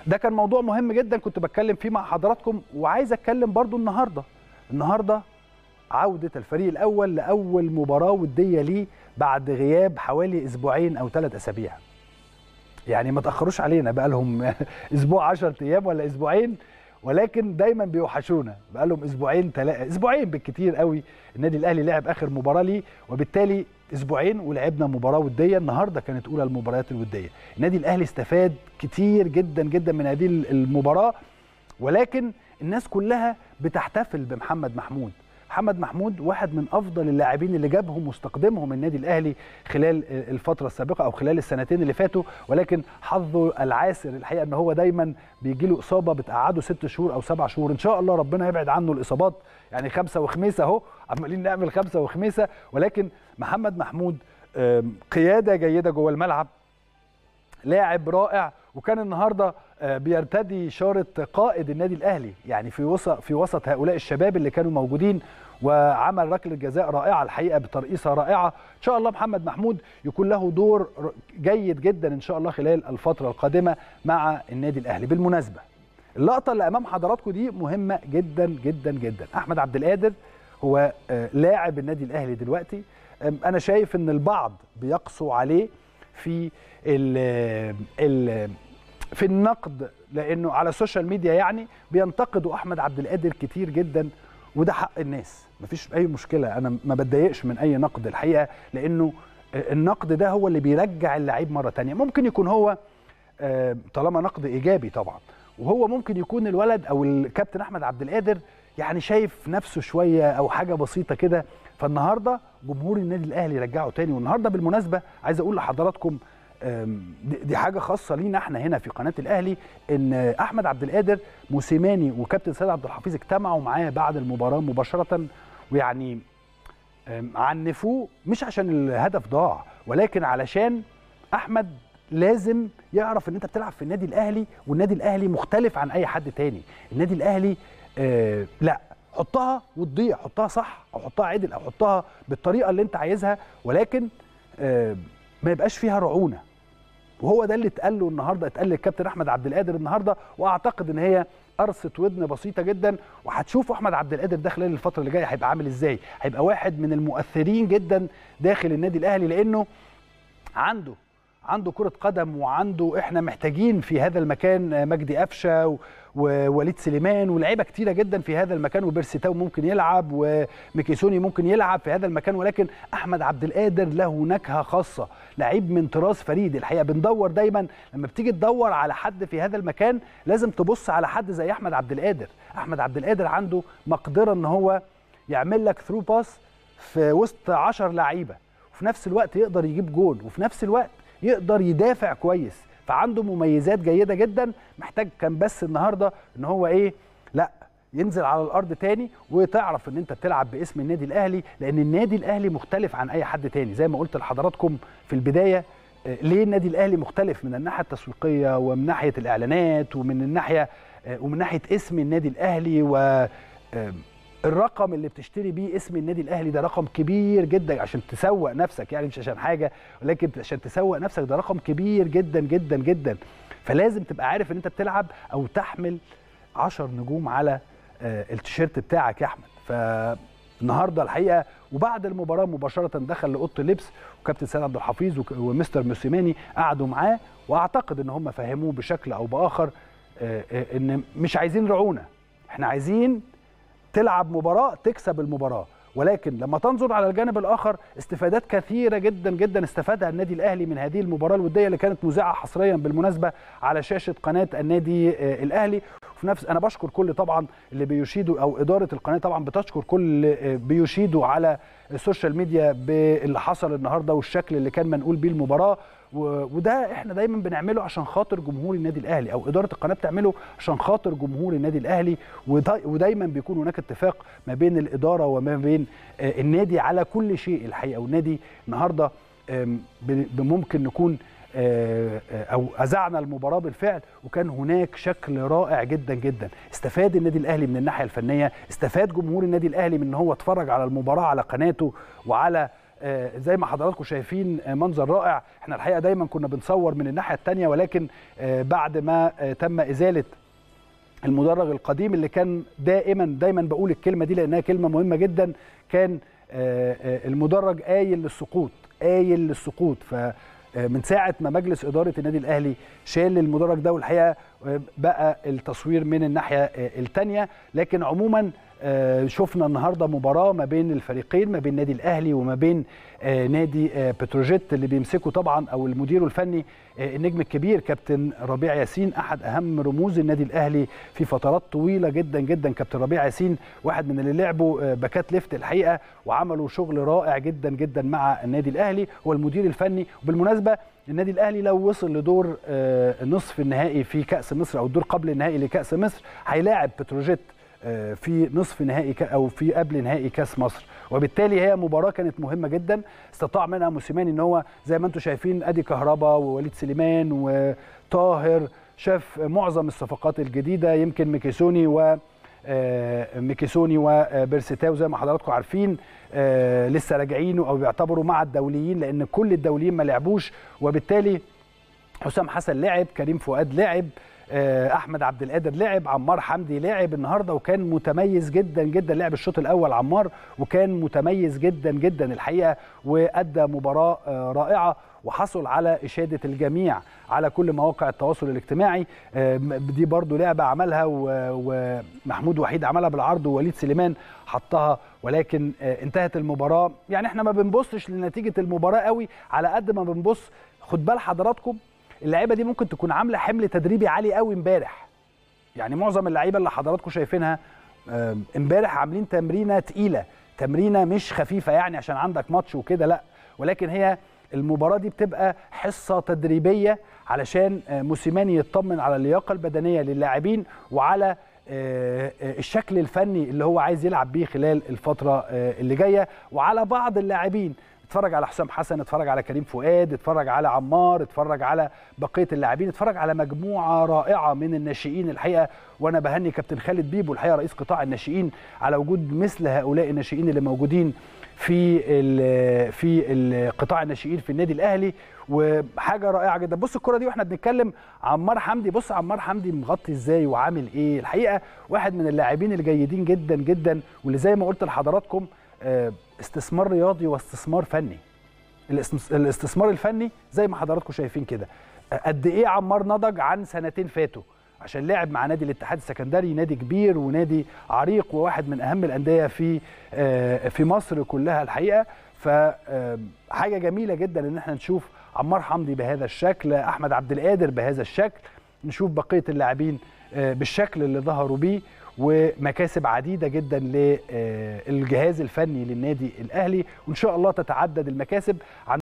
ده كان موضوع مهم جدا كنت بتكلم فيه مع حضراتكم وعايز اتكلم برضو النهارده النهارده عوده الفريق الاول لاول مباراه وديه ليه بعد غياب حوالي اسبوعين او ثلاث اسابيع يعني ما تاخروش علينا بقى لهم اسبوع 10 ايام ولا اسبوعين ولكن دايما بيوحشونا بقى لهم اسبوعين ثلاثه اسبوعين بالكتير قوي النادي الاهلي لعب اخر مباراه ليه وبالتالي اسبوعين ولعبنا مباراه وديه النهارده كانت اولى المباريات الوديه النادي الاهلي استفاد كتير جدا جدا من هذه المباراه ولكن الناس كلها بتحتفل بمحمد محمود محمد محمود واحد من افضل اللاعبين اللي جابهم واستخدمهم النادي الاهلي خلال الفتره السابقه او خلال السنتين اللي فاتوا ولكن حظه العاسر الحقيقه ان هو دايما بيجي له اصابه بتقعده ست شهور او سبع شهور ان شاء الله ربنا يبعد عنه الاصابات يعني خمسه وخميسه اهو عمالين نعمل خمسه وخميسه ولكن محمد محمود قياده جيده جوه الملعب لاعب رائع وكان النهارده بيرتدي شاره قائد النادي الاهلي يعني في وسط في وسط هؤلاء الشباب اللي كانوا موجودين وعمل ركله جزاء رائعه الحقيقه بترقيصه رائعه ان شاء الله محمد محمود يكون له دور جيد جدا ان شاء الله خلال الفتره القادمه مع النادي الاهلي بالمناسبه اللقطه اللي امام حضراتكم دي مهمه جدا جدا جدا احمد عبد القادر هو لاعب النادي الاهلي دلوقتي انا شايف ان البعض بيقسو عليه في ال ال في النقد لانه على السوشيال ميديا يعني بينتقدوا احمد عبد القادر كتير جدا وده حق الناس مفيش اي مشكله انا ما بتضايقش من اي نقد الحقيقه لانه النقد ده هو اللي بيرجع اللعيب مره تانية ممكن يكون هو طالما نقد ايجابي طبعا وهو ممكن يكون الولد او الكابتن احمد عبد القادر يعني شايف نفسه شويه او حاجه بسيطه كده فالنهارده جمهور النادي الاهلي رجعه تاني والنهارده بالمناسبه عايز اقول لحضراتكم دي حاجه خاصه لينا احنا هنا في قناه الاهلي ان احمد عبد القادر موسيماني وكابتن سيد عبد الحفيظ اجتمعوا معاه بعد المباراه مباشره ويعني عنفوه مش عشان الهدف ضاع ولكن علشان احمد لازم يعرف ان انت بتلعب في النادي الاهلي والنادي الاهلي مختلف عن اي حد تاني النادي الاهلي آه لا حطها وتضيع حطها صح او حطها عدل او حطها بالطريقه اللي انت عايزها ولكن آه ما يبقاش فيها رعونه وهو ده اللي اتقال له النهارده اتقال للكابتن احمد عبد القادر النهارده واعتقد ان هي قرصه ودن بسيطه جدا وهتشوفوا احمد عبد القادر ده خلال الفتره اللي جايه هيبقى عامل ازاي هيبقى واحد من المؤثرين جدا داخل النادي الاهلي لانه عنده عنده كرة قدم وعنده احنا محتاجين في هذا المكان مجدي قفشه ووليد سليمان ولاعيبه كتيره جدا في هذا المكان وبيرسيتاو ممكن يلعب وميكيسوني ممكن يلعب في هذا المكان ولكن احمد عبد القادر له نكهه خاصه لعيب من طراز فريد الحقيقه بندور دايما لما بتيجي تدور على حد في هذا المكان لازم تبص على حد زي احمد عبد القادر احمد عبد القادر عنده مقدره ان هو يعمل لك ثرو باس في وسط 10 لعيبه وفي نفس الوقت يقدر يجيب جول وفي نفس الوقت يقدر يدافع كويس فعنده مميزات جيده جدا محتاج كان بس النهارده ان هو ايه لا ينزل على الارض تاني وتعرف ان انت بتلعب باسم النادي الاهلي لان النادي الاهلي مختلف عن اي حد تاني زي ما قلت لحضراتكم في البدايه ليه النادي الاهلي مختلف من الناحيه التسويقيه ومن ناحيه الاعلانات ومن الناحيه ومن ناحيه اسم النادي الاهلي و الرقم اللي بتشتري بيه اسم النادي الاهلي ده رقم كبير جدا عشان تسوق نفسك يعني مش عشان حاجه ولكن عشان تسوق نفسك ده رقم كبير جدا جدا جدا فلازم تبقى عارف ان انت بتلعب او تحمل 10 نجوم على التيشيرت بتاعك يا احمد فالنهارده الحقيقه وبعد المباراه مباشره دخل لاوضه اللبس وكابتن سيد عبد الحفيظ ومستر موسيماني قعدوا معاه واعتقد ان هم فهموه بشكل او باخر ان مش عايزين رعونه احنا عايزين تلعب مباراه تكسب المباراه ولكن لما تنظر على الجانب الاخر استفادات كثيره جدا جدا استفادها النادي الاهلي من هذه المباراه الوديه اللي كانت مذاعه حصريا بالمناسبه على شاشه قناه النادي الاهلي وفي نفس انا بشكر كل طبعا اللي بيشيدوا او اداره القناه طبعا بتشكر كل اللي بيشيدوا على السوشيال ميديا باللي حصل النهارده والشكل اللي كان منقول بيه المباراه وده احنا دايما بنعمله عشان خاطر جمهور النادي الاهلي او اداره القناه بتعمله عشان خاطر جمهور النادي الاهلي ودايما بيكون هناك اتفاق ما بين الاداره وما بين النادي على كل شيء الحقيقه والنادي النهارده ممكن نكون او اذعنا المباراه بالفعل وكان هناك شكل رائع جدا جدا استفاد النادي الاهلي من الناحيه الفنيه استفاد جمهور النادي الاهلي من ان هو اتفرج على المباراه على قناته وعلى آه، زي ما حضراتكم شايفين آه، منظر رائع احنا الحقيقه دايما كنا بنصور من الناحيه الثانيه ولكن آه، بعد ما آه، تم ازاله المدرج القديم اللي كان دائما دايما بقول الكلمه دي لانها كلمه مهمه جدا كان آه، آه، المدرج قايل للسقوط قايل للسقوط ف آه، من ساعه ما مجلس اداره النادي الاهلي شال المدرج ده والحقيقه آه، بقى التصوير من الناحيه الثانيه لكن عموما آه، شفنا النهارده مباراه ما بين الفريقين ما بين النادي الاهلي وما بين آه، نادي آه، بتروجيت اللي بيمسكه طبعا او المدير الفني آه، النجم الكبير كابتن ربيع ياسين احد اهم رموز النادي الاهلي في فترات طويله جدا جدا كابتن ربيع ياسين واحد من اللي لعبوا آه، باكات ليفت الحقيقه وعملوا شغل رائع جدا جدا مع النادي الاهلي هو المدير الفني وبالمناسبه النادي الاهلي لو وصل لدور آه، نصف النهائي في كاس مصر او الدور قبل النهائي لكاس مصر هيلاعب بتروجيت آه، في نصف نهائي كا- او في قبل نهائي كاس مصر وبالتالي هي مباراه كانت مهمه جدا استطاع منها موسيماني ان هو زي ما انتم شايفين ادي كهربا ووليد سليمان وطاهر شاف معظم الصفقات الجديده يمكن ميكيسوني و آه، ميكيسوني وبيرسيتاو زي ما حضراتكم عارفين آه، لسه راجعين او بيعتبروا مع الدوليين لان كل الدوليين ما لعبوش وبالتالي حسام حسن لعب كريم فؤاد لعب آه، احمد عبد القادر لعب عمار حمدي لعب النهارده وكان متميز جدا جدا لعب الشوط الاول عمار وكان متميز جدا جدا الحقيقه وادى مباراه آه، رائعه وحصل على اشاده الجميع على كل مواقع التواصل الاجتماعي آه، دي برضو لعبه عملها و- ومحمود وحيد عملها بالعرض ووليد سليمان حطها ولكن آه، انتهت المباراه يعني احنا ما بنبصش لنتيجه المباراه قوي على قد ما بنبص خد بال حضراتكم اللعيبه دي ممكن تكون عامله حمل تدريبي عالي قوي امبارح يعني معظم اللعيبه اللي حضراتكم شايفينها آم، امبارح عاملين تمرينه تقيله تمرينه مش خفيفه يعني عشان عندك ماتش وكده لا ولكن هي المباراه دي بتبقى حصه تدريبيه علشان آه، موسيماني يطمن على اللياقه البدنيه للاعبين وعلى آه، آه، الشكل الفني اللي هو عايز يلعب بيه خلال الفتره آه، اللي جايه وعلى بعض اللاعبين اتفرج على حسام حسن اتفرج على كريم فؤاد اتفرج على عمار اتفرج على بقيه اللاعبين اتفرج على مجموعه رائعه من الناشئين الحقيقه وانا بهني كابتن خالد بيبو الحقيقه رئيس قطاع الناشئين على وجود مثل هؤلاء الناشئين اللي موجودين في ال في ال قطاع الناشئين في النادي الاهلي وحاجه رائعه جدا بص الكره دي واحنا بنتكلم عمار حمدي بص عمار حمدي مغطي ازاي وعامل ايه الحقيقه واحد من اللاعبين الجيدين جدا جدا واللي زي ما قلت لحضراتكم آه، استثمار رياضي واستثمار فني الاستس- الاستثمار الفني زي ما حضراتكم شايفين كده قد ايه عمار نضج عن سنتين فاتوا عشان لعب مع نادي الاتحاد السكندري نادي كبير ونادي عريق وواحد من اهم الانديه في آه، في مصر كلها الحقيقه فحاجه جميله جدا ان احنا نشوف عمار حمدي بهذا الشكل احمد عبد القادر بهذا الشكل نشوف بقيه اللاعبين آه، بالشكل اللي ظهروا بيه ومكاسب عديده جدا للجهاز الفني للنادي الاهلي وان شاء الله تتعدد المكاسب